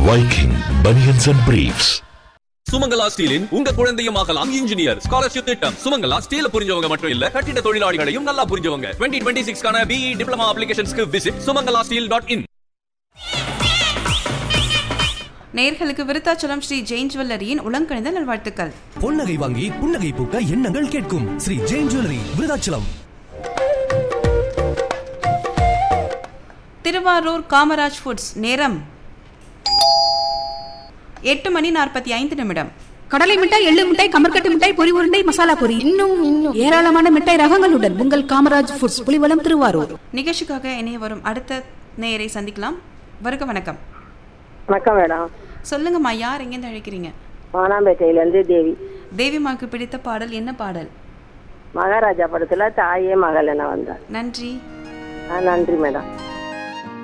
Viking Bunions and Briefs. Sumangala ஸ்டீலின் உங்க குழந்தையும் ஆகலாம் இன்ஜினியர் ஸ்காலர்ஷிப் திட்டம் சுமங்கலா ஸ்டீல புரிஞ்சவங்க மட்டும் இல்ல கட்டிட தொழிலாளிகளையும் நல்லா புரிஞ்சவங்க டுவெண்ட்டி டுவெண்ட்டி சிக்ஸ்க்கான பிஇ டிப்ளமா அப்ளிகேஷன்ஸ்க்கு visit Sumangala steel dot in நேர்களுக்கு விருத்தாச்சலம் ஸ்ரீ ஜெயின் ஜுவல்லரியின் உளங்கணிந்த நல்வாழ்த்துக்கள் பொன்னகை வாங்கி புன்னகை பூக்க எண்ணங்கள் கேட்கும் ஸ்ரீ ஜெயின் ஜுவல்லரி விருதாச்சலம் திருவாரூர் காமராஜ் ஃபுட்ஸ் நேரம் எட்டு மணி நாற்பத்தி ஐந்து நிமிடம் கடலை மிட்டாய் எள்ளு மிட்டாய் கமர்கட்டு மிட்டாய் பொரி உருண்டை மசாலா பொரி இன்னும் இன்னும் ஏராளமான மிட்டாய் ரகங்களுடன் உங்கள் காமராஜ் ஃபுட்ஸ் புலிவலம் திருவாரூர் நிகழ்ச்சிக்காக இணைய வரும் அடுத்த நேயரை சந்திக்கலாம் வருக வணக்கம் வணக்கம் மேடம் சொல்லுங்கம்மா யார் எங்கேருந்து அழைக்கிறீங்க வானாம்பேட்டையிலேருந்து தேவி தேவிமாக்கு பிடித்த பாடல் என்ன பாடல் மகாராஜா படத்துல தாயே மகள் என வந்தார் நன்றி ஆ, நன்றி மேடம்